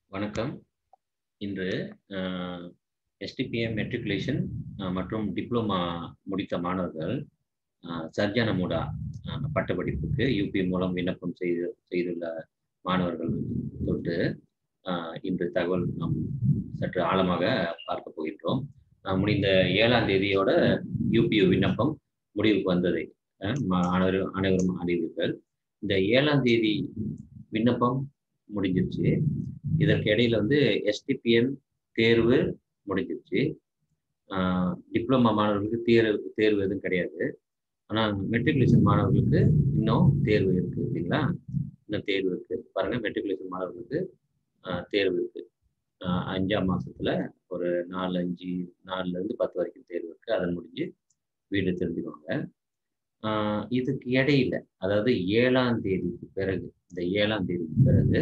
வணக்கம் இன்று STPM matriculation மற்றும் டிப்ளமா முடித்த மாணவர்கள் சர்ஜன மூடா பட்டப்படிப்புக்கு யூபி மூலம் விண்ணப்பம் செய்து செய்துள்ள மாணவர்கள் தொட்டு இன்று தகவல் நாம் சற்று ஆழமாக பார்க்க போகின்றோம் முடிந்த ஏழாம் தேதியோட யூபியு விண்ணப்பம் முடிவுக்கு வந்ததை அனைவரும் அனைவரும் அறிவீர்கள் இந்த ஏழாம் தேதி விண்ணப்பம் முடிஞ்சிருச்சு இதற்கு இடையில வந்து எஸ்டிபிஎம் தேர்வு முடிஞ்சிருச்சு டிப்ளமா மாணவர்களுக்கு தேர்வு தேர்வு எதுவும் கிடையாது ஆனால் மெட்ரிகுலேஷன் மாணவர்களுக்கு இன்னும் தேர்வு இருக்கு இல்லைங்களா இன்னும் தேர்வு இருக்கு பாருங்க மெட்ரிகுலேஷன் மாணவர்களுக்கு தேர்வு இருக்கு அஞ்சாம் மாசத்துல ஒரு நாலு அஞ்சு நாலுல இருந்து பத்து வரைக்கும் தேர்வு இருக்கு அதன் முடிஞ்சு வீடு திரும்பிடுவாங்க இதுக்கு இடையில அதாவது ஏழாம் தேதிக்கு பிறகு இந்த ஏழாம் தேதிக்கு பிறகு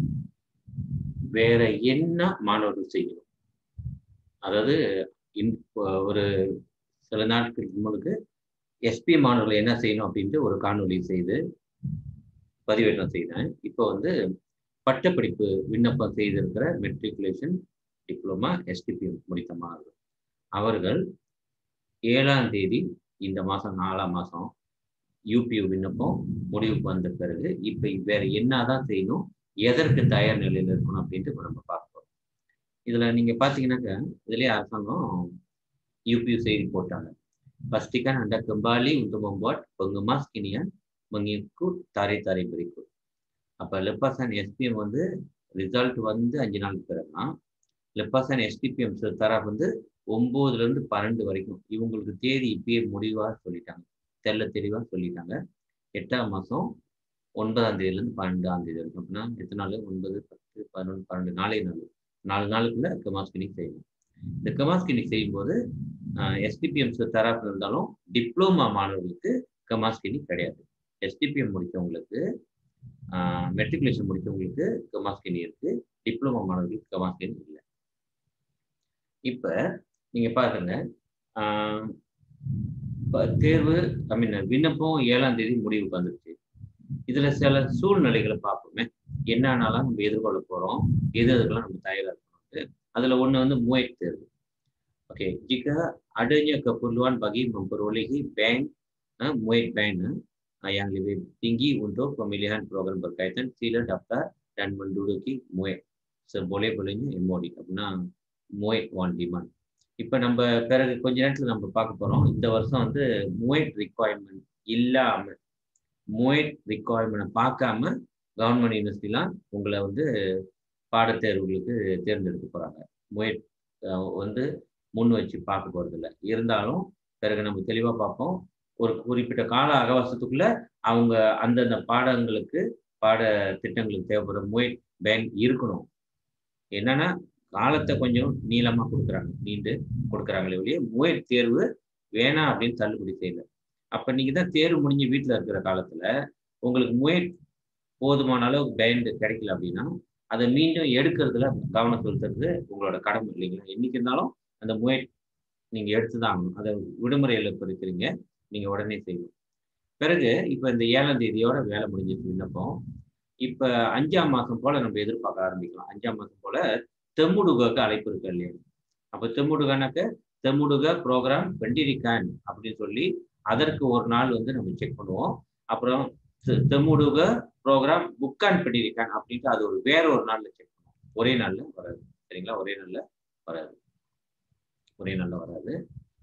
வேற என்ன மாணவர்கள் செய்யணும் அதாவது ஒரு சில நாட்களுக்கு முன்னுக்கு எஸ்பி மாணவர்கள் என்ன செய்யணும் அப்படின்ட்டு ஒரு காணொலி செய்து பதிவேற்றம் செய்தேன் இப்போ வந்து பட்டப்படிப்பு விண்ணப்பம் செய்திருக்கிற மெட்ரிகுலேஷன் டிப்ளமா எஸ்டிபிஎம் முடித்த மாணவர்கள் அவர்கள் ஏழாம் தேதி இந்த மாதம் நாலாம் மாதம் யூபியூ விண்ணப்பம் முடிவுக்கு வந்த பிறகு இப்போ வேற என்னதான் செய்யணும் எதற்கு தயார் நிலையில் இருக்கணும் அப்படின்ட்டு இப்போ நம்ம பார்ப்போம் இதில் நீங்கள் பார்த்தீங்கன்னாக்கா இதுலேயே அரசாங்கம் யூபியூ செய்தி போட்டாங்க pastikan anda kembali untuk membuat pengemas kinian mengikut tarikh-tarikh berikut. அப்போ லெப்பாசன் எஸ்பிஎம் வந்து ரிசல்ட் வந்து அஞ்சு நாளுக்கு பிறகுனா லெப்பாசன் எஸ்டிபிஎம் தரப்பு வந்து ஒம்போதுலேருந்து பன்னெண்டு வரைக்கும் இவங்களுக்கு தேதி இப்பயே முடிவாக சொல்லிட்டாங்க தெல்ல தெளிவாக சொல்லிட்டாங்க எட்டாம் மாதம் ஒன்பதாம் தேதியிலேருந்து பன்னெண்டாம் தேதி வரைக்கும் அப்படின்னா எத்தனை நாள் ஒன்பது பத்து பதினொன்று பன்னெண்டு நாலே நாள் நாலு நாளுக்குள்ள கமாஸ் கிளினிக் செய்யணும் இந்த கமாஸ் கிளினிக் செய்யும்போது எஸ்டிபிஎம் தரப்பு இருந்தாலும் டிப்ளமா மாணவர்களுக்கு கமாஸ் கிளினிக் கிடையாது எஸ்டிபிஎம் முடித்தவங்களுக்கு மெட்ரிகுலேஷன் முடித்தவங்களுக்கு கமாஸ் கிளினிக் இருக்கு டிப்ளமா மாணவர்களுக்கு கமாஸ் கிளினிக் இல்லை இப்போ நீங்கள் பாருங்க தேர்வு ஐ மீன் விண்ணப்பம் ஏழாம் தேதி முடிவுக்கு வந்துருச்சு இதுல சில சூழ்நிலைகளை பார்ப்போமே என்னன்னாலும் நம்ம எதிர்கொள்ள போறோம் எது எதுக்கெல்லாம் நம்ம தயாரா இருக்கணும் அதுல ஒண்ணு வந்து முயற் தேர்வு oke jika adanya keperluan bagi memperolehi bank uh, muid bank uh, yang lebih tinggi untuk pemilihan program berkaitan sila daftar dan menduduki muid seboleh-bolehnya MOD அப்படின்னா முயட் ஒன் டிமாண்ட் இப்போ நம்ம பிறகு கொஞ்ச நேரத்தில் நம்ம பார்க்க போகிறோம் இந்த வருஷம் வந்து முயட் ரிக்குவயர்மெண்ட் இல்லாமல் முயட் ரிக்குவயர்மெண்ட் பார்க்காம கவர்மெண்ட் யூனிவர்சிட்டிலாம் உங்களை வந்து பாடத்தேர்வுகளுக்கு தேர்ந்தெடுக்க போகிறாங்க முயட் வந்து முன் வச்சு பார்க்க போகிறது இல்லை இருந்தாலும் பிறகு நம்ம தெளிவாக பார்ப்போம் ஒரு குறிப்பிட்ட கால அகவாசத்துக்குள்ள அவங்க அந்தந்த பாடங்களுக்கு பாட திட்டங்களுக்கு தேவைப்படுற முயட் பேங்க் இருக்கணும் என்னன்னா காலத்தை கொஞ்சம் நீளமாக கொடுக்குறாங்க நீண்டு கொடுக்குறாங்களே ஒழிய முயற் தேர்வு வேணாம் அப்படின்னு தள்ளுபடி செய்யல அப்போ நீங்கள் தான் தேர்வு முடிஞ்சு வீட்டில் இருக்கிற காலத்தில் உங்களுக்கு முயற் போதுமான அளவு பேண்ட் கிடைக்கல அப்படின்னா அதை மீண்டும் எடுக்கிறதுல கவனம் செலுத்துறது உங்களோட கடமை இல்லைங்களா என்னைக்கு இருந்தாலும் அந்த முயற் நீங்கள் எடுத்து தான் ஆகணும் அதை விடுமுறையில் இப்போ இருக்கிறீங்க நீங்கள் உடனே செய்யணும் பிறகு இப்போ இந்த ஏழாம் தேதியோட வேலை முடிஞ்சிருக்கு விண்ணப்பம் இப்போ அஞ்சாம் மாதம் போல் நம்ம எதிர்பார்க்க ஆரம்பிக்கலாம் அஞ்சாம் மாதம் போல் தெம்முடுகாக்கு அழைப்பு இருக்கு இல்லையா அப்போ தெம்முடுகானாக்க தெம்முடுக ப்ரோக்ராம் பெண்டிரிகான் அப்படின்னு சொல்லி அதற்கு ஒரு நாள் வந்து நம்ம செக் பண்ணுவோம் அப்புறம் தெம்முடுக ப்ரோக்ராம் புக்கான் பெண்டிரிகான் அப்படின்ட்டு அது ஒரு வேற ஒரு நாளில் செக் பண்ணுவோம் ஒரே நாளில் வராது சரிங்களா ஒரே நாளில் வராது ஒரே நாளில் வராது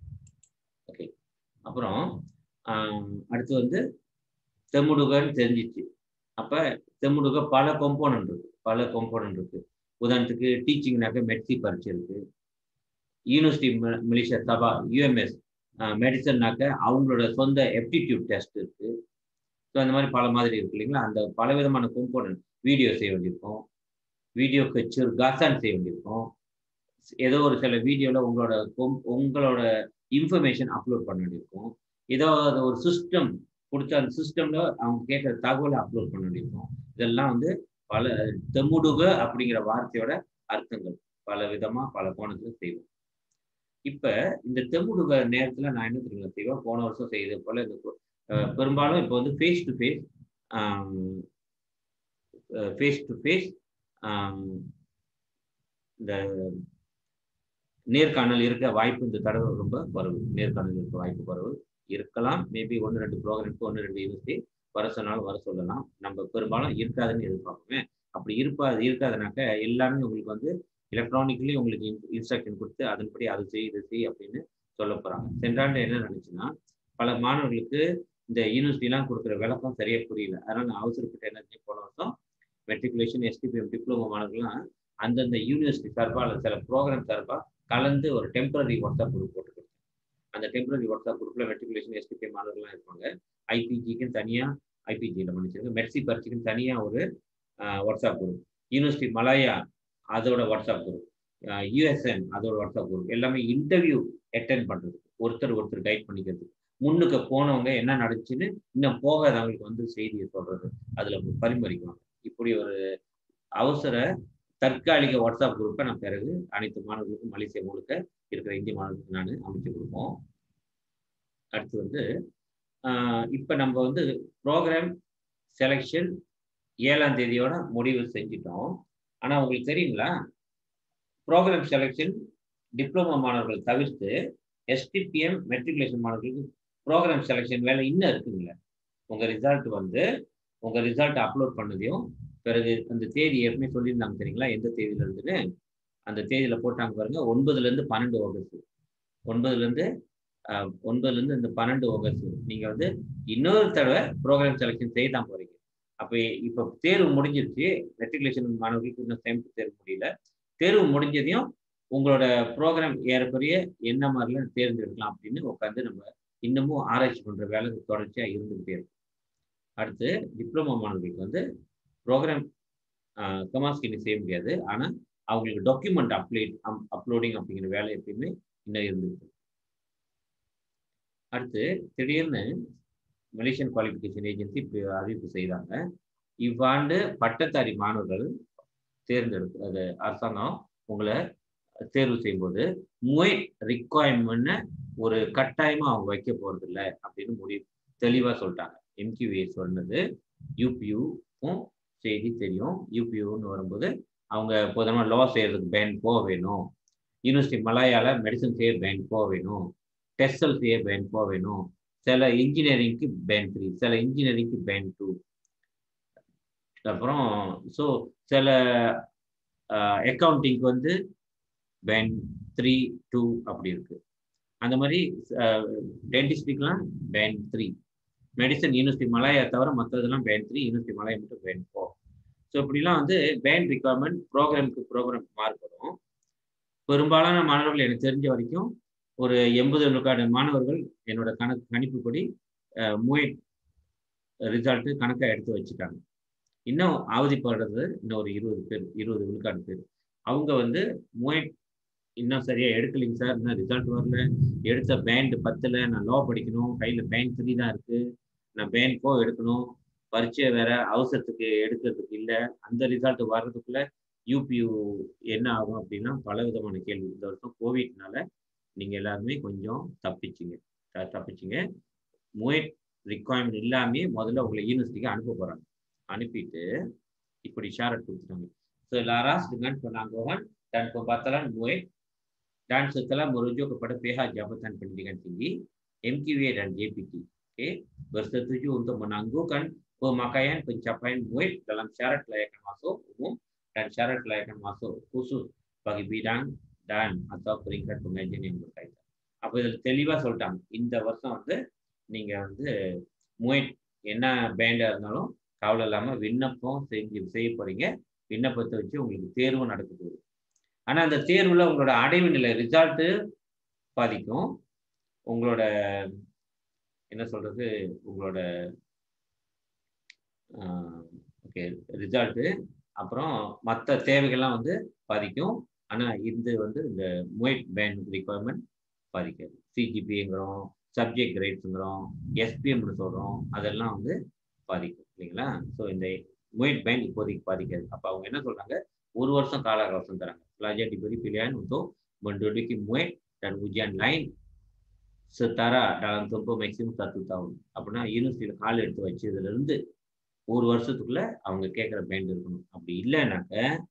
ஓகே அப்புறம் அடுத்து வந்து தெம்முடுகன்னு தெரிஞ்சிச்சு அப்போ தெம்முடுக பல கொம்போனன்ட் இருக்கு பல கொம்போனன்ட் இருக்கு உதாரணத்துக்கு டீச்சிங்னாக்க மெட்சி பரீட்சை இருக்கு யூனிவர்சிட்டி மிலிஷியா சபா யூஎம்எஸ் மெடிசன்னாக்க அவங்களோட சொந்த எப்டிடியூட் டெஸ்ட் இருக்கு ஸோ அந்த மாதிரி பல மாதிரி இருக்கு இல்லைங்களா அந்த பல விதமான கொம்போனன்ட் வீடியோ செய்ய வேண்டியிருக்கும் வீடியோ கச்சூர் காசான் செய்ய வேண்டியிருக்கும் ஏதோ ஒரு சில வீடியோவில் உங்களோட உங்களோட இன்ஃபர்மேஷன் அப்லோட் பண்ண வேண்டியிருக்கும் ஏதோ ஒரு சிஸ்டம் கொடுத்த அந்த சிஸ்டம்ல அவங்க கேட்குற தகவலை அப்லோட் பண்ண வேண்டியிருக்கும் இதெல்லாம் வந்து பல தெமுடுக அப்படிங்கிற வார்த்தையோட அர்த்தங்கள் பல விதமா பல கோணத்துல செய்வோம் இப்ப இந்த தெமுடுக நேரத்துல நான் என்ன தெரியுங்களா செய்வேன் போன வருஷம் செய்தது போல இந்த பெரும்பாலும் இப்போ வந்து face to face face to face இந்த நேர்காணல் இருக்க வாய்ப்பு இந்த தடவை ரொம்ப குறைவு நேர்காணல் இருக்க வாய்ப்பு குறைவு இருக்கலாம் மேபி ஒன்று ரெண்டு ப்ரோக்ராம்க்கு ஒன்று ரெண்டு யூனிவர்சிட்டி வர சொன்னாலும் வர சொல்லலாம் நம்ம பெரும்பாலும் இருக்காதுன்னு எதிர்பார்ப்போமே அப்படி இருப்பா இருக்காதுனாக்க எல்லாமே உங்களுக்கு வந்து எலக்ட்ரானிக்கலி உங்களுக்கு இன்ஸ்ட்ரக்ஷன் கொடுத்து அதன்படி அது செய் இது செய் அப்படின்னு சொல்ல போறாங்க சென்றாண்டு என்ன நினைச்சுன்னா பல மாணவர்களுக்கு இந்த யூனிவர்சிட்டிலாம் கொடுக்குற விளக்கம் சரியா புரியல அதனால நான் அவசரப்பட்டு என்ன செஞ்சு போன வருஷம் மெட்ரிகுலேஷன் எஸ்டிபிஎம் டிப்ளமோ மாணவர்கள்லாம் அந்தந்த யூனிவர்சிட்டி சார்பாக அல்லது சில ப்ரோக்ராம் சார்பாக கலந்து ஒரு டெம்பரரி வாட்ஸ்அப் குரூப் போட்டு கொடுத்தேன் அந்த டெம்பரரி வாட்ஸ்அப் குரூப்ல மெட்ரிகுலேஷன் எஸ்டிபிஎம் மாணவர்கள்லாம் இருப்பாங்க ஐபிஜிக்குன்னு தனியாக ஐபிஜியில் மன்னிச்சிருங்க மெட்சி பரிச்சுக்குன்னு தனியாக ஒரு வாட்ஸ்அப் குரூப் யூனிவர்சிட்டி மலாயா அதோட வாட்ஸ்அப் குரூப் யூஎஸ்என் அதோட வாட்ஸ்அப் குரூப் எல்லாமே இன்டர்வியூ அட்டென்ட் பண்ணுறதுக்கு ஒருத்தர் ஒருத்தர் கைட் பண்ணிக்கிறதுக்கு முன்னுக்கு போனவங்க என்ன நடந்துச்சுன்னு இன்னும் போகாதவங்களுக்கு வந்து செய்தியை சொல்றது அதுல பரிமாறிக்குவாங்க இப்படி ஒரு அவசர தற்காலிக வாட்ஸ்அப் குரூப்பை நான் பிறகு அனைத்து மாணவர்களுக்கும் மலேசியா முழுக்க இருக்கிற இந்திய மாணவர்களுக்கு நான் அமைச்சு கொடுப்போம் அடுத்து வந்து இப்போ நம்ம வந்து ப்ரோக்ராம் செலெக்ஷன் ஏழாம் தேதியோட முடிவு செஞ்சிட்டோம் ஆனால் உங்களுக்கு தெரியுங்களா ப்ரோக்ராம் செலெக்ஷன் டிப்ளமோ மாணவர்கள் தவிர்த்து எஸ்டிபிஎம் மெட்ரிகுலேஷன் மாணவர்களுக்கு ப்ரோக்ராம் செலெக்ஷன் வேலை இன்னும் இருக்குங்களே உங்கள் ரிசல்ட் வந்து உங்கள் ரிசல்ட் அப்லோட் பண்ணதையும் பிறகு அந்த தேதி ஏற்கனவே சொல்லியிருந்தாங்க தெரியுங்களா எந்த தேதியில இருந்துன்னு அந்த தேதியில போட்டாங்க பாருங்க ஒன்பதுலேருந்து பன்னெண்டு ஆகஸ்ட் ஒன்பதுலேருந்து ஒன்பதுலேருந்து இந்த பன்னெண்டு ஆகஸ்ட் நீங்கள் வந்து இன்னொரு தடவை ப்ரோக்ராம் செலெக்ஷன் செய்ய தான் போறீங்க அப்போ இப்போ தேர்வு முடிஞ்சிருச்சு மெட்ரிகுலேஷன் மாணவர்களுக்கு இன்னும் செமஸ்டர் தேர்வு முடியல தேர்வு முடிஞ்சதையும் உங்களோட ப்ரோக்ராம் ஏறக்குறைய என்ன மாதிரிலாம் தேர்ந்தெடுக்கலாம் அப்படின்னு உட்காந்து நம்ம இன்னமும் ஆராய்ச்சி பண்ற வேலை தொடர்ச்சியா இருந்துகிட்டே இருக்கும் அடுத்து டிப்ளமோ மாணவர்களுக்கு வந்து ப்ரோக்ராம் கமாஸ்கினி செய்ய முடியாது ஆனா அவங்களுக்கு டாக்குமெண்ட் அப்ளேட் அப்லோடிங் அப்படிங்கிற வேலை எப்பயுமே இன்னும் இருந்துருக்கு அடுத்து திடீர்னு மலேசியன் குவாலிஃபிகேஷன் ஏஜென்சி இப்படி அறிவிப்பு செய்தாங்க இவ்வாண்டு பட்டதாரி மாணவர்கள் தேர்ந்தெடுத்து அது அரசாங்கம் உங்களை தேர்வு செய்யும்போது முய் ரிக்குவயர்மெண்ட்னு ஒரு கட்டாயமா அவங்க வைக்க போறது இல்லை அப்படின்னு முடிவு தெளிவா சொல்லிட்டாங்க எம்கியூஏ சொன்னது யூபியூக்கும் செய்தி தெரியும் யூபியூன்னு வரும்போது அவங்க பொதுவாக லா செய்யறதுக்கு பேன் போக வேணும் யூனிவர்சிட்டி மலாயால மெடிசன் செய்ய பேன் போக வேணும் டெஸ்டல் செய்ய பேன் போக வேணும் சில இன்ஜினியரிங்க்கு பேன் த்ரீ சில இன்ஜினியரிங்க்கு பேன் டூ அப்புறம் ஸோ சில அக்கௌண்டிங்க்கு வந்து பேன் த்ரீ டூ அப்படி இருக்கு அந்த மாதிரி டென்டிஸ்டிக்லாம் band three medicine university Malaya தவிர மற்றதெல்லாம் பேன் த்ரீ யூனிவர்சிட்டி மலாயா மட்டும் பேன் ஃபோர் ஸோ இப்படிலாம் வந்து பேன் ரிக்குவயர்மெண்ட் ப்ரோக்ராமுக்கு ப்ரோக்ராம் மாறுபடும் பெரும்பாலான மாணவர்கள் எனக்கு தெரிஞ்ச வரைக்கும் ஒரு எண்பது விழுக்காடு மாணவர்கள் என்னோட கணக்கு கணிப்புப்படி மூயட் ரிசல்ட்டு கணக்காக எடுத்து வச்சுட்டாங்க இன்னும் அவதிப்படுறது இன்னும் ஒரு இருபது பேர் இருபது விழுக்காடு பேர் அவங்க வந்து மூயட் இன்னும் சரியா எடுக்கலைங்க சார் இன்னும் ரிசல்ட் வரல எடுத்த பேண்ட் பத்துல நான் லோ படிக்கணும் கையில பேண்ட் த்ரீ தான் இருக்கு நான் பேண்ட் கோ எடுக்கணும் பரீட்சை வேற அவசரத்துக்கு எடுக்கிறதுக்கு இல்லை அந்த ரிசல்ட் வர்றதுக்குள்ள யூபியூ என்ன ஆகும் அப்படின்னா பல விதமான கேள்வி இந்த வருஷம் கோவிட்னால நீங்க எல்லாருமே கொஞ்சம் தப்பிச்சிங்க தப்பிச்சிங்க மூயட் ரிக்குவயர்மெண்ட் இல்லாமே முதல்ல உங்களை யூனிவர்சிட்டிக்கு அனுப்ப போறாங்க அனுப்பிட்டு இப்படி ஷாரட் கொடுத்துட்டாங்க so laras dengan penangguhan dan pembatalan MUIT dan setelah merujuk kepada pihak Jabatan Pendidikan Tinggi, MQA dan JPT, okay, bersetuju untuk menangguhkan pemakaian pencapaian MUIT dalam syarat kelayakan masuk umum dan syarat kelayakan masuk khusus bagi bidang dan atau peringkat pengajian yang berkaitan. அப்போ இதில் தெளிவாக சொல்லிட்டாங்க இந்த வருஷம் வந்து நீங்கள் வந்து முயட் என்ன பேண்டாக இருந்தாலும் கவலை இல்லாமல் விண்ணப்பம் செஞ்சு செய்ய போறீங்க விண்ணப்பத்தை வச்சு உங்களுக்கு தேர்வு நடக்க போகுது ஆனால் அந்த தேர்வில் உங்களோட அடைவு நிலை ரிசல்ட்டு பாதிக்கும் உங்களோட என்ன சொல்றது உங்களோட ஓகே ரிசல்ட்டு அப்புறம் மற்ற தேவைகள்லாம் வந்து பாதிக்கும் ஆனால் இது வந்து இந்த மொய்ட் பேன் ரிக்குவயர்மெண்ட் பாதிக்காது சிஜிபிங்கிறோம் சப்ஜெக்ட் கிரேட்ஸுங்கிறோம் எஸ்பிஎம்னு சொல்கிறோம் அதெல்லாம் வந்து பாதிக்கும் இல்லைங்களா ஸோ இந்த மொய்ட் பேன் இப்போதைக்கு பாதிக்காது அப்போ அவங்க என்ன சொல்கிறாங்க ஒரு வருஷம் கால அவகாசம் தராங்க pelajar diberi pilihan untuk menduduki MUIT dan ujian lain setara dalam tempoh maksimum satu tahun அப்படின்னா யூனிவர்சிட்டியில் கால் எடுத்து வச்சதுல இருந்து ஒரு வருஷத்துக்குள்ள அவங்க கேட்குற பேண்ட் இருக்கணும் அப்படி இல்லைனாக்க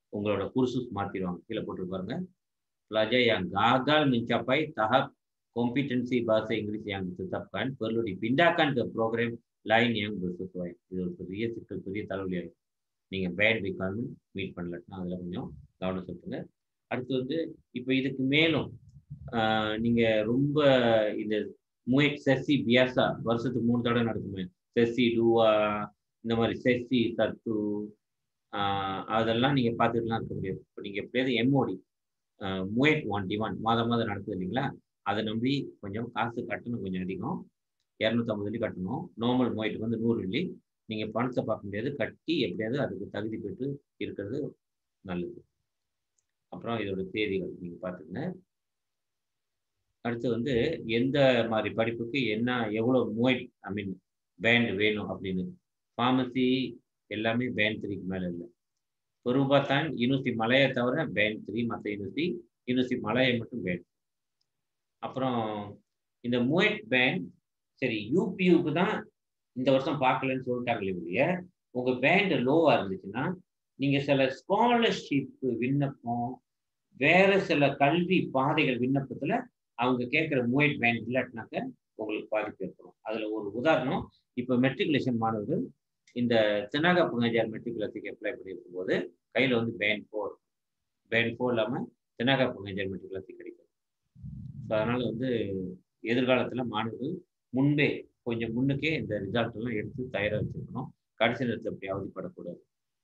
உங்களோட kursus மாத்திடுவாங்க கீழே போட்டு பாருங்க pelajar yang gagal mencapai tahap kompetensi bahasa Inggeris yang ditetapkan perlu dipindahkan ke program lain yang bersesuai இது ஒரு பெரிய சிக்கல் பெரிய தலைவலியாக நீங்க பேண்ட் ரிக்வயர்மெண்ட் மீட் பண்ணலன்னா அதில் கொஞ்சம் கவனம் செலுத்துங்க அடுத்து வந்து இப்போ இதுக்கு மேலும் ஆஹ் நீங்க ரொம்ப இந்த முயட் செஸ்ஸி பியாசா வருஷத்துக்கு மூணு தடவை நடக்குமே செஸ்ஸி டூவா இந்த மாதிரி செஸ்ஸி சத்து ஆஹ் அதெல்லாம் நீங்க பார்த்துட்டுலாம் இருக்க முடியாது இப்போ நீங்க எப்படியாவது எம்ஓடி முயட் ஒன் டி ஒன் மாதம் மாதம் நடக்குது இல்லைங்களா அதை நம்பி கொஞ்சம் காசு கட்டணும் கொஞ்சம் அதிகம் இரநூத்தம்பது வெள்ளி கட்டணும் நார்மல் முயட்டுக்கு வந்து நூறு வெள்ளி நீங்க பணத்தை பார்க்க முடியாது கட்டி எப்படியாவது அதுக்கு தகுதி பெற்று இருக்கிறது நல்லது அப்புறம் இதோட தேதிகள் நீங்க பார்த்துங்க அடுத்து வந்து எந்த மாதிரி படிப்புக்கு என்ன எவ்வளோ மோய் ஐ மீன் பேண்ட் வேணும் அப்படின்னு ஃபார்மசி எல்லாமே பேண்ட் த்ரீக்கு மேலே இல்லை பொருபாத்தான் யூனிவர்சிட்டி மலையை தவிர பேண்ட் த்ரீ மற்ற யூனிவர்சிட்டி யூனிவர்சிட்டி மலையை மட்டும் பேண்ட் அப்புறம் இந்த மூயட் பேண்ட் சரி யூபியூக்கு தான் இந்த வருஷம் பார்க்கலன்னு சொல்லிட்டாங்களே ஒழிய உங்க பேண்ட் லோவா இருந்துச்சுன்னா நீங்க சில ஸ்காலர்ஷிப் விண்ணப்பம் வேற சில கல்வி பாதைகள் விண்ணப்பத்துல அவங்க கேட்குற மூவைட் பேண்ட் இல்லாட்டினாக்க உங்களுக்கு பாதிப்பு ஏற்படும் அதுல ஒரு உதாரணம் இப்போ மெட்ரிகுலேஷன் மாணவர்கள் இந்த தினாக புங்கஜார் மெட்ரிகுலேஷனுக்கு அப்ளை பண்ணியிருக்கும் போது கையில வந்து பேண்ட் ஃபோர் பேண்ட் ஃபோர் இல்லாம தினாக புங்கஜார் மெட்ரிகுலேஷன் கிடைக்கும் ஸோ அதனால வந்து எதிர்காலத்துல மாணவர்கள் முன்பே கொஞ்சம் முன்னுக்கே இந்த ரிசல்ட் எல்லாம் எடுத்து தயாராக வச்சிருக்கணும் கடைசி நேரத்தில் அப்படி அவதிப்படக்கூடாது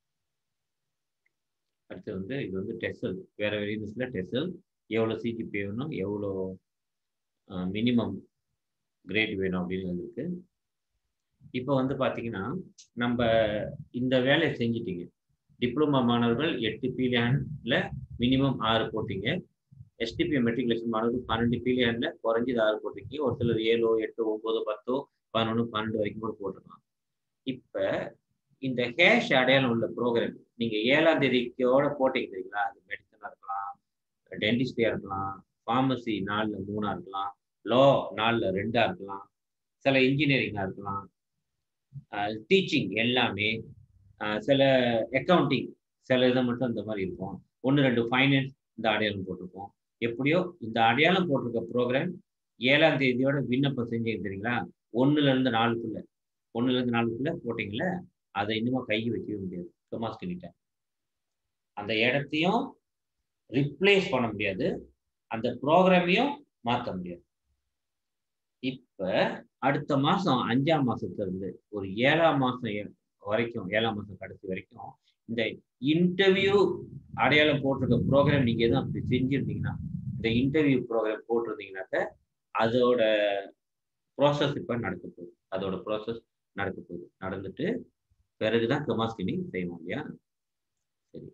அடுத்து வந்து இது வந்து டெஸ்டல் வேற வேற யூனிவர்சிட்டியில் டெஸ்டல் எவ்வளோ சிஜிபி வேணும் எவ்வளோ மினிமம் கிரேட் வேணும் அப்படின்னு இருக்கு இப்போ வந்து பார்த்தீங்கன்னா நம்ம இந்த வேலையை செஞ்சிட்டீங்க டிப்ளமா மாணவர்கள் எட்டு பீலியான்ல மினிமம் ஆறு போட்டீங்க எஸ்டிபி மெட்ரிகுலேஷன் மாணவர்கள் பன்னெண்டு பீலியான்ல குறைஞ்சது ஆறு போட்டிருக்கீங்க ஒரு சிலர் ஏழோ எட்டு ஒன்பது பத்தோ பதினொன்று பன்னெண்டு வரைக்கும் கூட போட்டிருக்கலாம் இப்போ இந்த ஹேஷ் அடையாளம் உள்ள ப்ரோக்ராம் நீங்க ஏழாம் தேதிக்கோட போட்டீங்க தெரியுங்களா அது மெடிசனா இருக்கலாம் டென்டிஸ்டியா இருக்கலாம் ஃபார்மசி நாலுல மூணா இருக்கலாம் லா நாலுல ரெண்டா இருக்கலாம் சில இன்ஜினியரிங்கா இருக்கலாம் டீச்சிங் எல்லாமே சில அக்கௌண்டிங் சில இதை மட்டும் இந்த மாதிரி இருக்கும் ஒன்று ரெண்டு ஃபைனான்ஸ் இந்த அடையாளம் போட்டிருக்கோம் எப்படியோ இந்த அடையாளம் போட்டிருக்க ப்ரோக்ராம் ஏழாம் தேதியோட விண்ணப்பம் செஞ்சீங்க தெரியுங்களா ஒன்னுல இருந்து நாலுக்குள்ள ஒன்னுல இருந்து நாலுக்குள்ள போட்டீங்களா அதை இன்னுமா கை வைக்கவே முடியாது தொமாஸ் கிட்ட அந்த இடத்தையும் ரிப்ளேஸ் பண்ண முடியாது அந்த ப்ரோக்ராமையும் மாற்ற முடியாது இப்ப அடுத்த மாசம் அஞ்சாம் மாசத்துல இருந்து ஒரு ஏழாம் மாசம் வரைக்கும் ஏழாம் மாசம் கடைசி வரைக்கும் இந்த இன்டர்வியூ அடையாளம் போட்டிருக்க ப்ரோக்ராம் நீங்க எதுவும் அப்படி செஞ்சிருந்தீங்கன்னா இந்த இன்டர்வியூ ப்ரோக்ராம் போட்டிருந்தீங்கன்னாக்க அதோட ப்ராசஸ் இப்ப நடக்க போகுது அதோட ப்ராசஸ் நடக்க போகுது நடந்துட்டு பிறகுதான் கமாஸ்கினிங் செய்வோம் இல்லையா சரி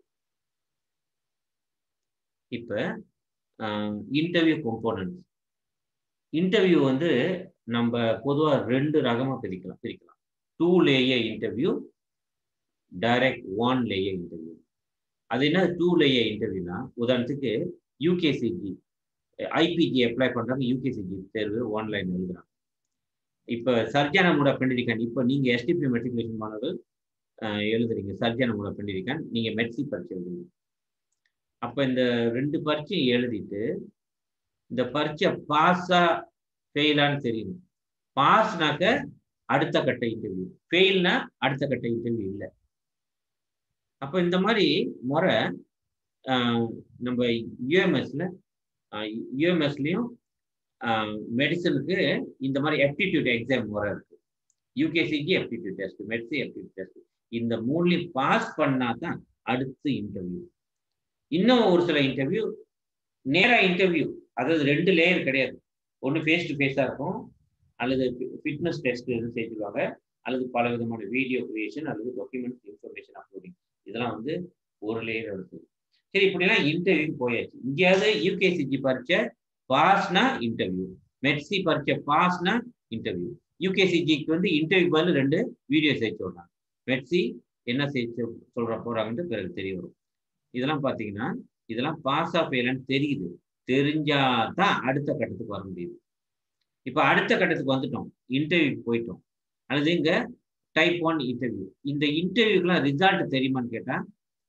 இப்ப இன்டர்வியூ கொம்போனன்ட்ஸ் இன்டர்வியூ வந்து நம்ம பொதுவா ரெண்டு ரகமா பிரிக்கலாம் பிரிக்கலாம் two layer interview direct one layer interview அது என்ன டூ லேயர் இன்டர்வியூனா உதாரணத்துக்கு யூகேசிஜி ஐபிஜி அப்ளை பண்றாங்க யூகேசிஜி தேர்வு ஆன்லைன் எழுதுறாங்க இப்போ சர்ஜானா மூட பெண்டிரிக்கான் இப்போ நீங்க எஸ்டிபி மெட்ரிகுலேஷன் மாணவர்கள் எழுதுறீங்க சர்ஜானா மூட பெண்டிரிக்கான் நீங்க மெட்சி பரீட்சை எழுதுறீங்க அப்ப இந்த ரெண்டு பரீட்சையும் எழுதிட்டு இந்த பரீட்சை பாஸா ஃபெயிலான்னு தெரியும் பாஸ்னாக்க அடுத்த கட்ட இன்டர்வியூ ஃபெயில்னா அடுத்த கட்ட இன்டர்வியூ இல்லை அப்போ இந்த மாதிரி முறை நம்ம யூஎம்எஸ்ல யூஎம்எஸ்லையும் மெடிசனுக்கு இந்த மாதிரி எப்டிடியூட் எக்ஸாம் முறை இருக்கு யூகேசிஜி எப்டிடியூட் டெஸ்ட் மெட்சி எப்டிடியூட் டெஸ்ட் இந்த மூணுலையும் பாஸ் பண்ணா தான் அடுத்து இன்டர்வியூ இன்னும் ஒரு சில இன்டர்வியூ நேரா இன்டர்வியூ அதாவது ரெண்டு லேயர் கிடையாது ஒன்று ஃபேஸ் டு ஃபேஸாக இருக்கும் அல்லது ஃபிட்னஸ் டெஸ்ட் எதுவும் செஞ்சுருவாங்க அல்லது பல விதமான வீடியோ கிரியேஷன் அல்லது டாக்குமெண்ட் இன்ஃபர்மேஷன் அப்லோடிங் இதெல்லாம் வந்து ஒரு லேயர் இருக்கு சரி இப்படிலாம் இன்டர்வியூ போயாச்சு இங்கேயாவது யூகேசிஜி பரீட்சை பாஸ்னா இன்டர்வியூ மெட்சி பரீட்சை பாஸ்னா இன்டர்வியூ யூகேசிஜிக்கு வந்து இன்டர்வியூ பதில் ரெண்டு வீடியோ சேர்த்து விடுறாங்க மெட்சி என்ன சேர்த்து சொல்ற போறாங்கன்ட்டு பிறகு தெரிய வரும் இதெல்லாம் பார்த்தீங்கன்னா இதெல்லாம் பாஸ் ஆஃப் ஃபெயிலான்னு தெரியுது தெரிஞ்சாதான் அடுத்த கட்டத்துக்கு வர முடியுது இப்போ அடுத்த கட்டத்துக்கு வந்துட்டோம் இன்டர்வியூக்கு போயிட்டோம் அல்லது இங்க டைப் ஒன் இன்டர்வியூ இந்த இன்டர்வியூக்கெல்லாம் ரிசல்ட் தெரியுமான்னு கேட்டா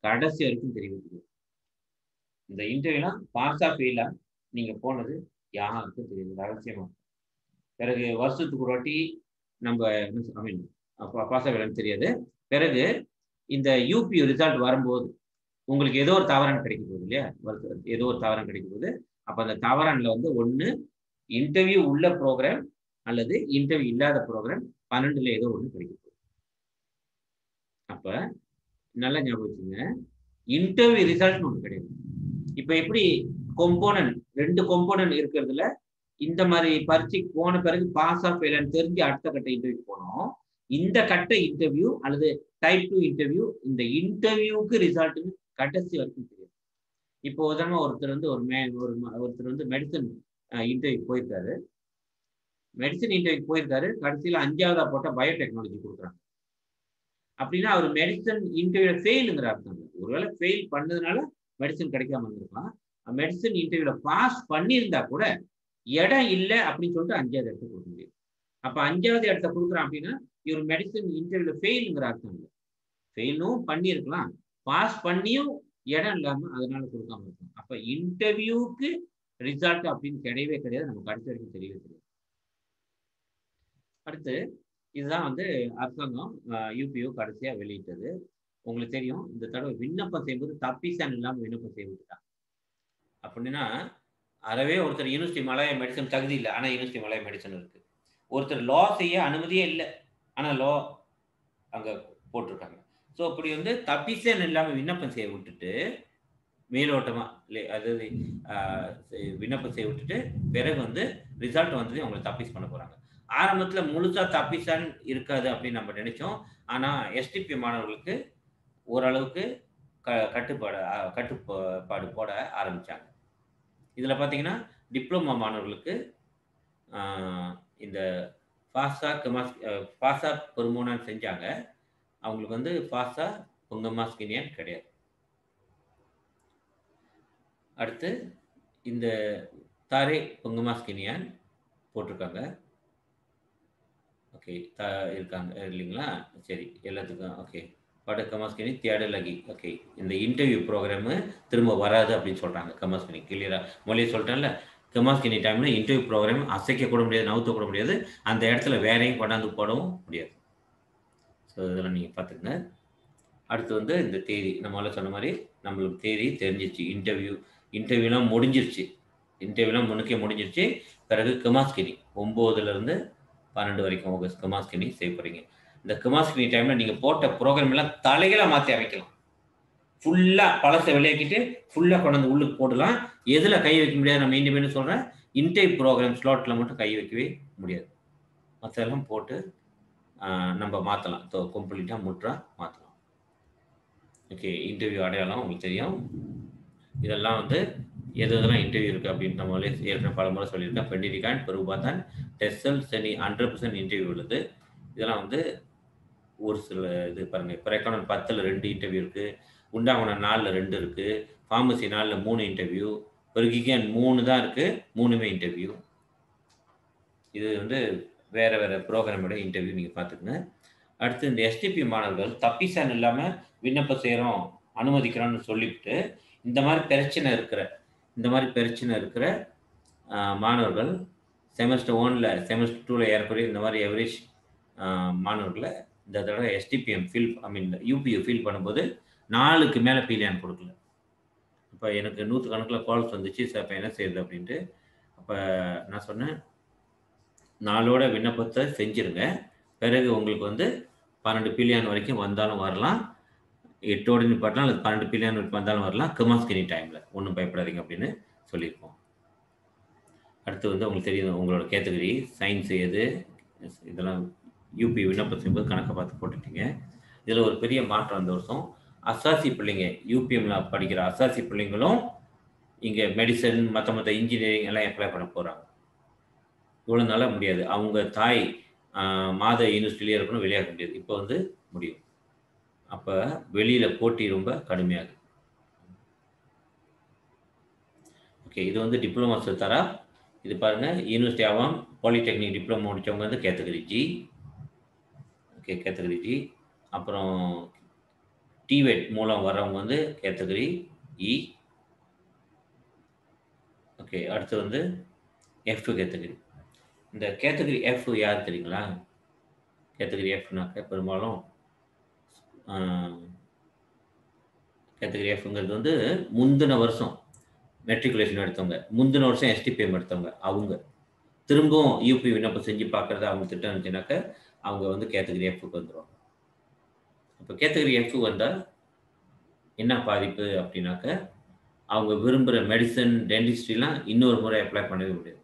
கடைசி வரைக்கும் தெரிவிக்குது இந்த இன்டர்வியூலாம் பாஸா ஃபெயிலா நீங்க போனது யாருக்கும் தெரியுது ரகசியமா பிறகு வருஷத்துக்கு ஒரு வாட்டி நம்ம ஐ மீன் பாஸா ஃபெயிலான்னு தெரியாது பிறகு இந்த யூபி ரிசல்ட் வரும்போது உங்களுக்கு ஏதோ ஒரு தவறான் கிடைக்க போகுது இல்லையா ஏதோ ஒரு தவறான் கிடைக்க போகுது அப்ப அந்த தவறான்ல வந்து ஒண்ணு இன்டர்வியூ உள்ள ப்ரோக்ராம் அல்லது இன்டர்வியூ இல்லாத ப்ரோக்ராம் பன்னெண்டுல ஏதோ ஒண்ணு கிடைக்க போகுது அப்ப நல்லா ஞாபகம் வச்சுங்க இன்டர்வியூ ரிசல்ட்னு ஒண்ணு கிடையாது இப்ப எப்படி கொம்போனன்ட் ரெண்டு கொம்போனன்ட் இருக்கிறதுல இந்த மாதிரி பரீட்சைக்கு போன பிறகு பாஸ் ஆஃப் ஃபெயிலான்னு தெரிஞ்சு அடுத்த கட்ட இன்டர்வியூ போனோம் இந்த கட்ட இன்டர்வியூ அல்லது டைப் டூ இன்டர்வியூ இந்த இன்டர்வியூக்கு ரிசல்ட்னு கடைசி வரைக்கும் தெரியும் இப்போ உதாரணமா ஒருத்தர் வந்து ஒரு மே ஒரு ஒருத்தர் வந்து மெடிசன் இன்டர்வியூ போயிருக்காரு மெடிசன் இன்டர்வியூ போயிருக்காரு கடைசியில் அஞ்சாவதா போட்ட பயோடெக்னாலஜி கொடுக்குறாங்க அப்படின்னா அவர் மெடிசன் இன்டர்வியூல ஃபெயிலுங்கிற அர்த்தம் இல்லை ஒருவேளை ஃபெயில் பண்ணதுனால மெடிசன் கிடைக்காம இருந்திருக்கலாம் மெடிசன் இன்டர்வியூல பாஸ் பண்ணியிருந்தா கூட இடம் இல்லை அப்படின்னு சொல்லிட்டு அஞ்சாவது இடத்த கொடுக்க முடியும் அப்ப அஞ்சாவது இடத்த கொடுக்குறான் அப்படின்னா இவர் மெடிசன் இன்டர்வியூல ஃபெயிலுங்கிற அர்த்தம் இல்லை ஃபெயிலும் பண்ணியிருக்கலாம் பாஸ் பண்ணியும் இடம் இல்லாம அதனால கொடுக்காம இருக்கும் அப்ப இன்டர்வியூக்கு ரிசல்ட் அப்படின்னு கிடையவே கிடையாது நம்ம கடைசி வரைக்கும் தெரியவே தெரியாது அடுத்து இதுதான் வந்து அரசாங்கம் யூபிஓ கடைசியா வெளியிட்டது உங்களுக்கு தெரியும் இந்த தடவை விண்ணப்பம் செய்யும்போது தப்பிசான் இல்லாம விண்ணப்பம் செய்ய விட்டுட்டாங்க அப்படின்னா அறவே ஒருத்தர் யூனிவர்சிட்டி மலைய மெடிசன் தகுதி இல்லை ஆனா யூனிவர்சிட்டி மலைய மெடிசன் இருக்கு ஒருத்தர் லா செய்ய அனுமதியே இல்லை ஆனா லா அங்க போட்டிருக்காங்க ஸோ அப்படி வந்து தப்பிசன் இல்லாம விண்ணப்பம் செய்ய விட்டுட்டு மேலோட்டமா இல்லை அதாவது விண்ணப்பம் செய்ய விட்டுட்டு பிறகு வந்து ரிசல்ட் வந்தது அவங்களை தப்பிஸ் பண்ண போறாங்க ஆரம்பத்துல முழுசா தப்பிசான் இருக்காது அப்படின்னு நம்ம நினைச்சோம் ஆனா எஸ்டிபி மாணவர்களுக்கு ஓரளவுக்கு க கட்டுப்பாடு கட்டுப்பாடு போட ஆரம்பிச்சாங்க இதுல பாத்தீங்கன்னா டிப்ளமா மாணவர்களுக்கு இந்த ஃபாஸ்டா கமாஸ் ஃபாஸ்டா பெருமோனான்னு செஞ்சாங்க அவங்களுக்கு வந்து ஃபாஸ்டா பொங்கமாஸ் கினியான் கிடையாது அடுத்து இந்த தாரே பொங்கமாஸ் கினியான் போட்டிருக்காங்க ஓகே த இருக்காங்க இல்லைங்களா சரி எல்லாத்துக்கும் ஓகே பட கமாஸ்கினி தியாடலகி ஓகே இந்த இன்டர்வியூ ப்ரோக்ராமு திரும்ப வராது அப்படின்னு சொல்கிறாங்க கமாஸ்கினி கிளியராக மொழியை சொல்லிட்டேன்ல கமாஸ்கினி டைமில் இன்டர்வியூ ப்ரோக்ராம் அசைக்க கூட முடியாது நவுத்த கூட முடியாது அந்த இடத்துல வேறையும் கொண்டாந்து போடவும் முடியாது ஸோ இதெல்லாம் நீங்கள் பார்த்துக்கங்க அடுத்து வந்து இந்த தேதி நம்மளால சொன்ன மாதிரி நம்மளுக்கு தேதி தெரிஞ்சிருச்சு இன்டர்வியூ இன்டர்வியூலாம் முடிஞ்சிருச்சு இன்டர்வியூலாம் முன்னுக்கே முடிஞ்சிருச்சு பிறகு கமாஸ்கினி ஒம்போதுலேருந்து பன்னெண்டு வரைக்கும் ஆகஸ்ட் கமாஸ்கினி செய்ய போகிறீங்க இந்த கமாஸ்கினி டைமில் நீங்கள் போட்ட ப்ரோக்ராம் எல்லாம் தலைகளாக மாற்றி அமைக்கலாம் ஃபுல்லாக பழசை விளையாக்கிட்டு ஃபுல்லாக கொண்டாந்து உள்ளுக்கு போடலாம் எதில் கை வைக்க முடியாது நான் மீண்டும் மீண்டும் சொல்கிறேன் இன்டர்வியூ ப்ரோக்ராம் ஸ்லாட்டில் மட்டும் கை வைக்கவே முடியாது மற்றெல்லாம் போட்டு நம்ம மாற்றலாம் கம்ப்ளீட்டாக முற்றா மாற்றலாம் ஓகே இன்டர்வியூ அடையாளம் உங்களுக்கு தெரியும் இதெல்லாம் வந்து எது எதெல்லாம் இன்டர்வியூ இருக்குது அப்படின்னு நம்மளே ஏற்கனவே பல முறை சொல்லியிருக்கேன் பெண்டிரிகான் பெருபாத்தான் டெஸ்டல் செனி ஹண்ட்ரட் பர்சன்ட் இன்டர்வியூ உள்ளது இதெல்லாம் வந்து ஒரு சில இது பாருங்கள் இப்போ ரெக்கார்டன் பத்தில் ரெண்டு இன்டர்வியூ இருக்குது உண்டாகுன நாலில் ரெண்டு இருக்குது ஃபார்மசி நாலில் மூணு இன்டர்வியூ பெருகிகன் மூணு தான் இருக்குது மூணுமே இன்டர்வியூ இது வந்து வேறு வேறு ப்ரோக்ராமோட இன்டர்வியூ நீங்கள் பார்த்துக்குங்க அடுத்து இந்த எஸ்டிபி மாணவர்கள் தப்பிசான் இல்லாமல் விண்ணப்பம் செய்கிறோம் அனுமதிக்கிறோம்னு சொல்லிவிட்டு இந்த மாதிரி பிரச்சனை இருக்கிற இந்த மாதிரி பிரச்சனை இருக்கிற மாணவர்கள் செமஸ்டர் ஒனில் செமஸ்டர் டூவில் ஏறக்குறைய இந்த மாதிரி எவரேஜ் மாணவர்களை இந்த தடவை STPM fill I mean UPU fill பண்ணும்போது நாலுக்கு மேலே பீலியான் கொடுக்கல இப்போ எனக்கு நூற்று கணக்கில் கால்ஸ் வந்துச்சு சார் இப்போ என்ன செய்யுது அப்படின்ட்டு அப்போ நான் சொன்னேன் நாளோட விண்ணப்பத்தை செஞ்சுருங்க பிறகு உங்களுக்கு வந்து பன்னெண்டு பில்லியன் வரைக்கும் வந்தாலும் வரலாம் எட்டோடு நிப்பாட்டலாம் அல்லது பன்னெண்டு பில்லியன் வந்தாலும் வரலாம் கமாஸ்கினி டைமில் ஒன்றும் பயப்படாதீங்க அப்படின்னு சொல்லியிருக்கோம் அடுத்து வந்து உங்களுக்கு தெரியும் உங்களோட கேட்டகரி சயின்ஸ் எது இதெல்லாம் யூபி விண்ணப்பம் செய்யும்போது கணக்கை பார்த்து போட்டுட்டீங்க இதில் ஒரு பெரிய மாற்றம் அந்த வருஷம் அசாசி பிள்ளைங்க யூபிஎம்ல படிக்கிற அசாசி பிள்ளைங்களும் இங்கே மெடிசன் மற்ற மற்ற இன்ஜினியரிங் எல்லாம் அப்ளை பண்ண போகிறாங்க இவ்வளோ நாளாக முடியாது அவங்க தாய் மாத யூனிவர்சிட்டிலே இருக்கணும் வெளியாக முடியாது இப்போ வந்து முடியும் அப்போ வெளியில் போட்டி ரொம்ப கடுமையாகுது ஓகே இது வந்து டிப்ளமா தரா இது பாருங்கள் யூனிவர்சிட்டி ஆவாம் பாலிடெக்னிக் டிப்ளமோ முடித்தவங்க வந்து category G okay category G அப்புறம் டிவெட் மூலம் வர்றவங்க வந்து கேட்டகரி இ ஓகே அடுத்து வந்து எஃப் கேட்டகரி இந்த கேட்டகரி எஃப் யார் தெரியுங்களா கேட்டகரி எஃப்னாக்க பெரும்பாலும் கேட்டகரி எஃப்ங்கிறது வந்து முந்தின வருஷம் மெட்ரிகுலேஷன் எடுத்தவங்க முந்தின வருஷம் எஸ்டிபிஎம் எடுத்தவங்க அவங்க திரும்பவும் யூபி விண்ணப்பம் செஞ்சு பார்க்குறத அவங்க திட்டம் இருந்துச்சுனாக்க அவங்க வந்து கேட்டகரி எஃப்க்கு வந்துடுவாங்க இப்போ கேட்டகரி எஃப் வந்தால் என்ன பாதிப்பு அப்படின்னாக்க அவங்க விரும்புகிற மெடிசன் டென்டிஸ்ட்ரிலாம் இன்னொரு முறை அப்ளை பண்ணவே முடியாது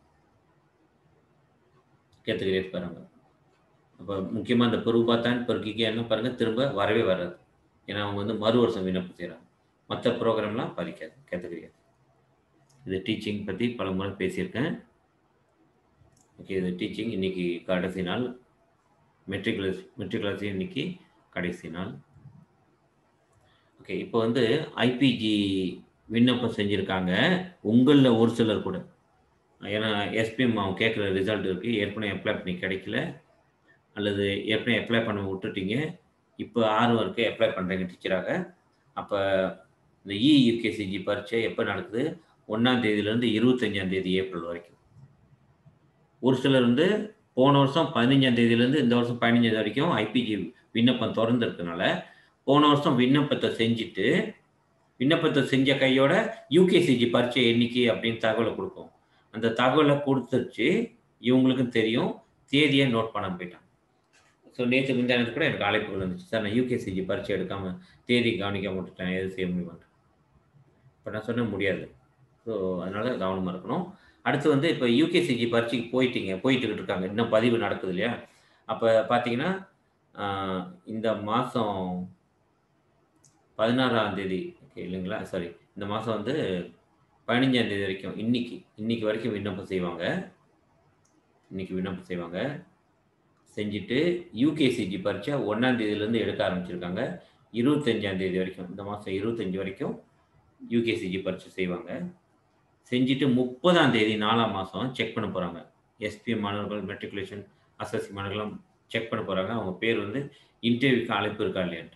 கேட்டகரி எஃப் பாருங்க அப்போ முக்கியமாக இந்த பெருபாத்தான் பெருக்கிக்கு என்ன பாருங்கள் திரும்ப வரவே வராது ஏன்னா அவங்க வந்து மறு வருஷம் விண்ணப்பம் செய்கிறாங்க மற்ற ப்ரோக்ராம்லாம் பாதிக்காது கேட்டகரி எஃப் இது டீச்சிங் பற்றி பல முறை பேசியிருக்கேன் ஓகே இது டீச்சிங் இன்னைக்கு கடைசி நாள் மெட்ரிகுலஸ் மெட்ரிகுலசி இன்னைக்கு கடைசி நாள் ஓகே இப்போ வந்து ஐபிஜி விண்ணப்பம் செஞ்சுருக்காங்க உங்களில் ஒரு சிலர் கூட ஏன்னா எஸ்பிஎம் அவங்க கேட்குற ரிசல்ட் இருக்குது ஏற்கனவே அப்ளை பண்ணி கிடைக்கல அல்லது ஏற்கனவே அப்ளை பண்ண விட்டுட்டீங்க இப்போ ஆர்வம் இருக்குது அப்ளை பண்ணுறீங்க டீச்சராக அப்போ இந்த இ யூகேசிஜி பரீட்சை எப்போ நடக்குது ஒன்றாம் தேதியிலேருந்து இருபத்தஞ்சாம் தேதி ஏப்ரல் வரைக்கும் ஒரு சிலர் வந்து போன வருஷம் பதினஞ்சாம் தேதியிலேருந்து இந்த வருஷம் பதினஞ்சாம் தேதி வரைக்கும் ஐபிஜி விண்ணப்பம் திறந்துருக்கனால போன வருஷம் விண்ணப்பத்தை செஞ்சுட்டு விண்ணப்பத்தை செஞ்ச கையோட யூகேசிஜி பரீட்சை எண்ணிக்கை அப்படின்னு தகவலை கொடுக்கும் அந்த தகவலை கொடுத்துருச்சு இவங்களுக்கும் தெரியும் தேதியை நோட் பண்ண போயிட்டான் ஸோ நேற்று முந்தானது கூட எனக்கு அழைப்புகள் வந்துச்சு சார் நான் யூகேசிஜி பரீட்சை எடுக்காமல் தேதி கவனிக்க விட்டுட்டேன் எது செய்ய முடியுமான்னு இப்போ நான் சொன்ன முடியாது ஸோ அதனால கவனமாக இருக்கணும் அடுத்து வந்து இப்போ யூகேசிஜி பரீட்சைக்கு போயிட்டீங்க போயிட்டு இருக்காங்க இன்னும் பதிவு நடக்குது இல்லையா அப்போ பார்த்தீங்கன்னா இந்த மாதம் பதினாறாம் தேதி ஓகே இல்லைங்களா சாரி இந்த மாதம் வந்து பதினஞ்சாம் தேதி வரைக்கும் இன்னைக்கு இன்னைக்கு வரைக்கும் விண்ணப்பம் செய்வாங்க இன்னைக்கு விண்ணப்பம் செய்வாங்க செஞ்சுட்டு யூகேசிஜி பரீட்சை ஒன்றாம் தேதியிலேருந்து எடுக்க ஆரம்பிச்சிருக்காங்க இருபத்தஞ்சாம் தேதி வரைக்கும் இந்த மாதம் இருபத்தஞ்சி வரைக்கும் யூகேசிஜி பரீட்சை செய்வாங்க செஞ்சுட்டு முப்பதாம் தேதி நாலாம் மாதம் செக் பண்ண போகிறாங்க எஸ்பிஎம் மாணவர்கள் மெட்ரிகுலேஷன் அசஸ்சி மாணவர்களும் செக் பண்ண போகிறாங்க அவங்க பேர் வந்து இன்டர்வியூக்கு அழைப்பு இருக்கா இல்லையான்ட்டு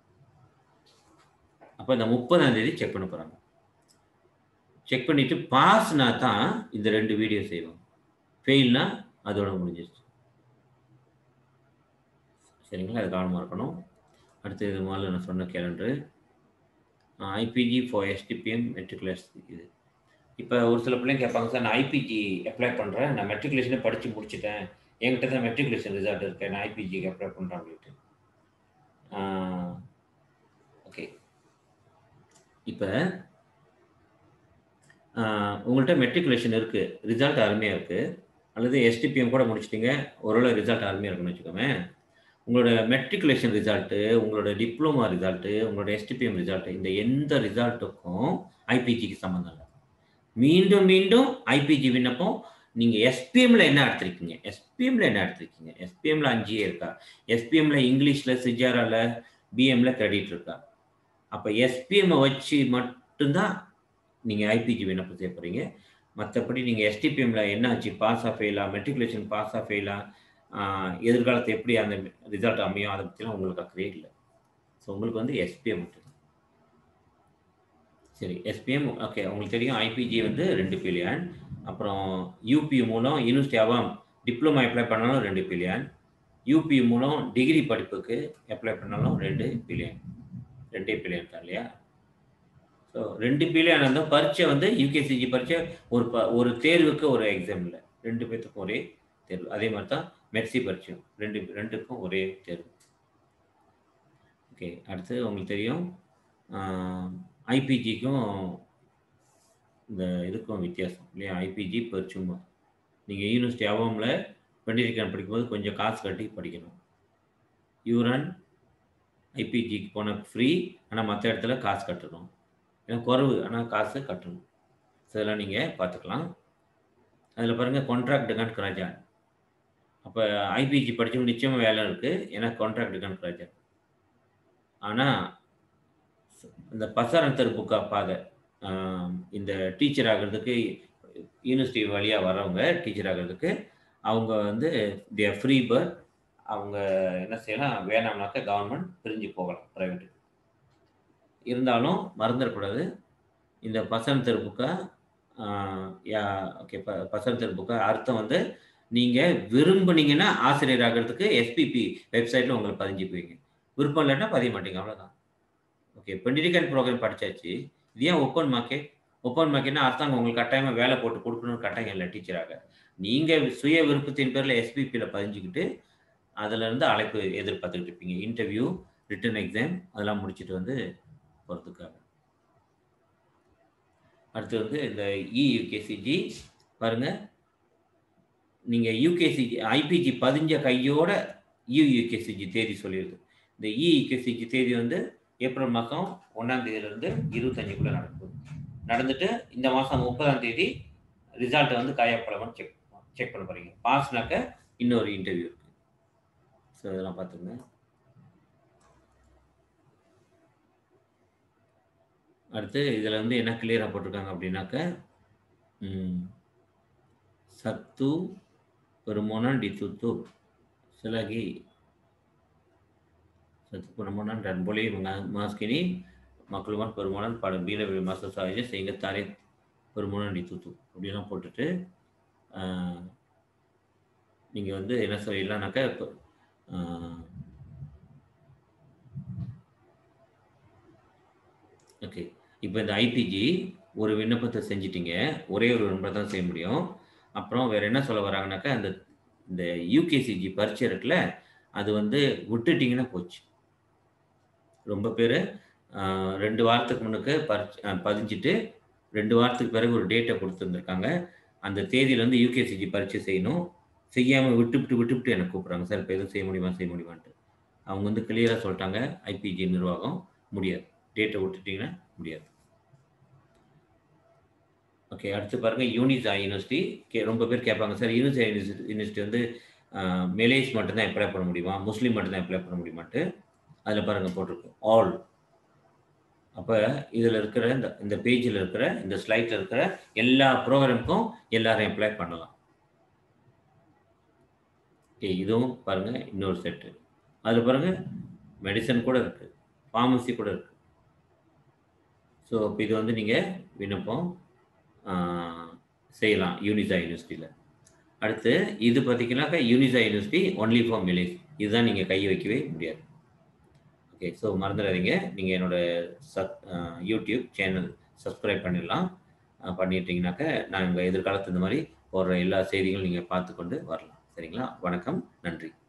அப்போ இந்த முப்பதாம் தேதி செக் பண்ண போகிறாங்க செக் பண்ணிவிட்டு பாஸ்னா தான் இந்த ரெண்டு வீடியோ செய்வோம் ஃபெயில்னா அதோட முடிஞ்சிருச்சு சரிங்களா அது கவனமாக இருக்கணும் அடுத்து இது முதல்ல நான் சொன்ன கேலண்டரு ஐபிஜி ஃபார் எஸ்டிபிஎம் மெட்ரிகுலஸ் இது இப்போ ஒரு சில பிள்ளைங்க கேட்பாங்க சார் நான் ஐபிஜி அப்ளை பண்ணுறேன் நான் மெட்ரிகுலேஷனே படித்து முடிச்சிட்டேன் என்கிட்ட தான் மெட்ரிகுலேஷன் ரிசல்ட் இருக்கு நான் ஐபிஜிக்கு அப்ளை பண்ணுறேன் அப்படின்ட்டு ஓகே இப்போ உங்கள்கிட்ட மெட்ரிகுலேஷன் இருக்குது ரிசல்ட் அருமையாக இருக்குது அல்லது எஸ்டிபிஎம் கூட முடிச்சிட்டிங்க ஓரளவு ரிசல்ட் அருமையாக இருக்குன்னு வச்சுக்கோங்க உங்களோட மெட்ரிகுலேஷன் ரிசல்ட்டு உங்களோட டிப்ளமா ரிசல்ட்டு உங்களோட எஸ்டிபிஎம் ரிசல்ட்டு இந்த எந்த ரிசல்ட்டுக்கும் ஐபிஜிக்கு சம்மந்தம் இல்லை மீண்டும் மீண்டும் ஐபிஜி விண்ணப்பம் நீங்கள் எஸ்பிஎம்ல என்ன எடுத்திருக்கீங்க எஸ்பிஎம்ல என்ன எடுத்திருக்கீங்க எஸ்பிஎம்ல அஞ்சே இருக்கா எஸ்பிஎம்ல இங்கிலீஷில் சிஜாரால பிஎம்ல கிரெடிட் இருக்கா அப்போ எஸ்பிஎம்மை வச்சு மட்டும்தான் நீங்கள் ஐபிஜி விண்ணப்பம் செய்ய போகிறீங்க மற்றபடி நீங்கள் எஸ்டிபிஎம்ல என்ன ஆச்சு பாஸ் ஆஃப் ஃபெயிலா மெட்ரிகுலேஷன் பாஸ் ஆஃப் ஃபெயிலா எதிர்காலத்தை எப்படி அந்த ரிசல்ட் அமையும் அதை பற்றிலாம் உங்களுக்கு அக்கறை இல்லை ஸோ உங்களுக்கு வந்து எஸ்பிஎம் மட்டும் சரி எஸ்பிஎம் ஓகே உங்களுக்கு தெரியும் ஐபிஜி வந்து ரெண்டு பில்லியன் அப்புறம் யூபி மூலம் யூனிவர்சிட்டி அவாம் டிப்ளமா அப்ளை பண்ணாலும் ரெண்டு பில்லியன் யூபி மூலம் டிகிரி படிப்புக்கு அப்ளை பண்ணாலும் ரெண்டு பில்லியன் ரெண்டே பில்லியன் தான் இல்லையா ஸோ ரெண்டு பில்லியன் இருந்தால் பரீட்சை வந்து யூகேசிஜி பரீட்சை ஒரு ப ஒரு தேர்வுக்கு ஒரு எக்ஸாம் இல்லை ரெண்டு பேர்த்துக்கும் ஒரே தேர்வு அதே மாதிரி தான் மெர்சி பரீட்சையும் ரெண்டு ரெண்டுக்கும் ஒரே தேர்வு ஓகே அடுத்து உங்களுக்கு தெரியும் ஐபிஜிக்கும் இந்த இதுக்கும் வித்தியாசம் இல்லையா ஐபிஜி பரிச்சுமா நீங்கள் யூனிவர்சிட்டி அவாமில் பெண்டிரிக்கான் படிக்கும்போது கொஞ்சம் காசு கட்டி படிக்கணும் யூரன் ஐபிஜிக்கு போன ஃப்ரீ ஆனால் மற்ற இடத்துல காசு கட்டணும் ஏன்னா குறவு ஆனால் காசு கட்டணும் ஸோ இதெல்லாம் நீங்கள் பார்த்துக்கலாம் அதில் பாருங்கள் கான்ட்ராக்ட் கண்ட் கிராஜான் அப்போ ஐபிஜி படித்தவங்க நிச்சயமாக வேலை இருக்குது ஏன்னா கான்ட்ராக்ட் கண்ட் கிராஜான் ஆனால் இந்த பசாரந்தர் புக்கா பாதை இந்த டீச்சர் ஆகிறதுக்கு யூனிவர்சிட்டி வழியாக வர்றவங்க டீச்சர் ஆகிறதுக்கு அவங்க வந்து தே ஃப்ரீ பர் அவங்க என்ன செய்யலாம் வேணாம்னாக்கா கவர்மெண்ட் பிரிஞ்சு போகலாம் ப்ரைவேட்டுக்கு இருந்தாலும் மறந்துடக்கூடாது இந்த பசன் தெருப்புக்கா யா ஓகே ப பசன் தெருப்புக்கா அர்த்தம் வந்து நீங்கள் விரும்புனீங்கன்னா ஆசிரியர் ஆகிறதுக்கு எஸ்பிபி வெப்சைட்டில் உங்களை பதிஞ்சுக்குவீங்க விருப்பம் இல்லைன்னா பதிய மாட்டீங்க அவ்வளோதான் ஓகே இப்போ டிடிகல் ப்ரோக்ராம் படிச்சாச்சு இது ஏன் ஓப்பன் மார்க்கெட் ஓப்பன் மார்க்கெட்னா அர்த்தம் உங்களுக்கு கட்டாயமாக வேலை போட்டு கொடுக்கணும்னு கட்டாயம் இல்லை டீச்சராக நீங்கள் சுய விருப்பத்தின் பேரில் எஸ்பிபியில் பதிஞ்சுக்கிட்டு அதுலேருந்து அழைப்பு எதிர்பார்த்துக்கிட்டு இருப்பீங்க இன்டர்வியூ ரிட்டன் எக்ஸாம் அதெல்லாம் முடிச்சுட்டு வந்து போகிறதுக்காக அடுத்து வந்து இந்த இ யூகேசிஜி பாருங்கள் நீங்கள் யூகேசிஜி ஐபிஜி பதிஞ்ச கையோட இ யூகேசிஜி தேதி சொல்லிடுது இந்த இ யூகேசிஜி தேதி வந்து ஏப்ரல் மாதம் ஒன்றாம் தேதியிலேருந்து இருபத்தஞ்சுக்குள்ளே நடக்கும் நடந்துட்டு இந்த மாதம் முப்பதாம் தேதி ரிசல்ட்டை வந்து காயப்படமான்னு செக் செக் பண்ண போகிறீங்க பாஸ்னாக்க இன்னொரு இன்டர்வியூ இருக்குது ஸோ இதெல்லாம் பார்த்துங்க அடுத்து இதில் வந்து என்ன கிளியராக போட்டிருக்காங்க அப்படின்னாக்க சத்து பெருமோனன் டித்துத்து selagi satu permohonan dan boleh mengemas ini maklumat permohonan pada bila bila masa saja sehingga tarikh permohonan ditutup அப்படிலாம் போட்டுட்டு நீங்கள் வந்து என்ன சொல்லிடலாம்னாக்கா இப்போ ஓகே இப்போ இந்த ஐபிஜி ஒரு விண்ணப்பத்தை செஞ்சிட்டீங்க ஒரே ஒரு விண்ணப்பத்தை தான் செய்ய முடியும் அப்புறம் வேற என்ன சொல்ல வராங்கனாக்கா அந்த இந்த யூகேசிஜி பரீட்சை இருக்குல்ல அது வந்து விட்டுட்டிங்கன்னா போச்சு ரொம்ப பேர் ரெண்டு வாரத்துக்கு முன்னுக்கு பரிச்சு பதிஞ்சிட்டு ரெண்டு வாரத்துக்கு பிறகு ஒரு டேட்டை கொடுத்துருந்துருக்காங்க அந்த தேதியில வந்து யூகேசிஜி பரீட்சை செய்யணும் செய்யாமல் விட்டுவிட்டு விட்டுவிட்டு எனக்கு கூப்பிட்றாங்க சார் இப்போ எதுவும் செய்ய முடியுமா செய்ய முடியுமான்ட்டு அவங்க வந்து கிளியராக சொல்லிட்டாங்க ஐபிஜி நிர்வாகம் முடியாது டேட்டை விட்டுட்டிங்கன்னா முடியாது ஓகே அடுத்து பாருங்கள் யூனிசா யூனிவர்சிட்டி கே ரொம்ப பேர் கேட்பாங்க சார் யூனிசா யூனிவர்சிட்டி வந்து மெலேஸ் மட்டும்தான் அப்ளை பண்ண முடியுமா முஸ்லீம் மட்டும்தான் அப்ளை பண்ண முடியுமான்ட்டு அதில் பாருங்கள் போட்டிருக்கு ஆல் அப்போ இதில் இருக்கிற இந்த இந்த பேஜில் இருக்கிற இந்த ஸ்லைட்டில் இருக்கிற எல்லா ப்ரோக்ராமுக்கும் எல்லாரையும் அப்ளை பண்ணலாம் ஓகே இதுவும் பாருங்கள் இன்னொரு செட்டு அதில் பாருங்கள் மெடிசன் கூட இருக்குது ஃபார்மசி கூட இருக்குது ஸோ இப்போ இது வந்து நீங்கள் விண்ணப்பம் செய்யலாம் யூனிசா யூனிவர்சிட்டியில் அடுத்து இது பார்த்தீங்கன்னாக்கா யூனிசா யூனிவர்சிட்டி ஒன்லி ஃபார் மிலேஸ் இதுதான் நீங்கள் கை வைக்கவே முடியாது ஓகே ஸோ மறந்துடாதீங்க நீங்கள் என்னோடய சப் யூடியூப் சேனல் சப்ஸ்கிரைப் பண்ணிடலாம் பண்ணிட்டீங்கனாக்க நான் உங்கள் எதிர்காலத்து இந்த மாதிரி போடுற எல்லா செய்திகளும் நீங்கள் பார்த்து கொண்டு வரலாம் சரிங்களா வணக்கம் நன்றி